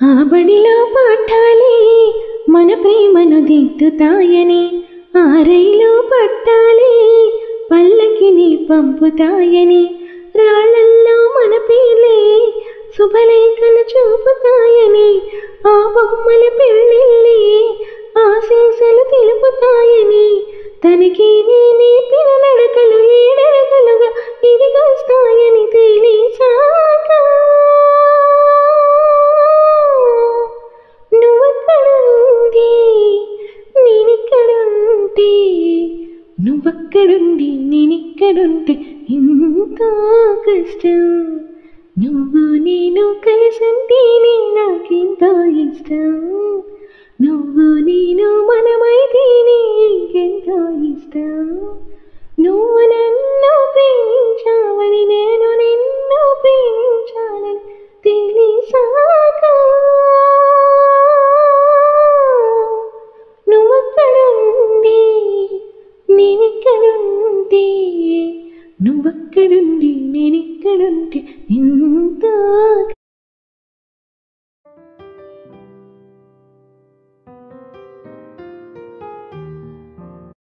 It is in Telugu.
ఆ బడిలో పాఠాలే మన ప్రేమను దిద్దుతాయని ఆ రైలు పట్టాలే పల్లకిని పంపుతాయని రాళ్ళల్లో మన పేర్లే శుభలేఖలు చూపుతాయని ఆ బొమ్మల పెళ్ళిళ్ళే ఆశీస్సులు తెలుపుతాయని తనకి నేర్పిన నడకలు ఏడరగలుగా ఇదిగొస్తాయని తెలిసాక నువ్వక్కడుండి నేనిక్కడుంటే నువ్వక్కడుండి నేనిక్కడుంటే ఇంత కష్టం నువ్వు నేను కలిసంటేనే నాకెంతో ఇష్టం నువ్వు నేను మనమైతేనే ఇంకెంతో ఇష్టం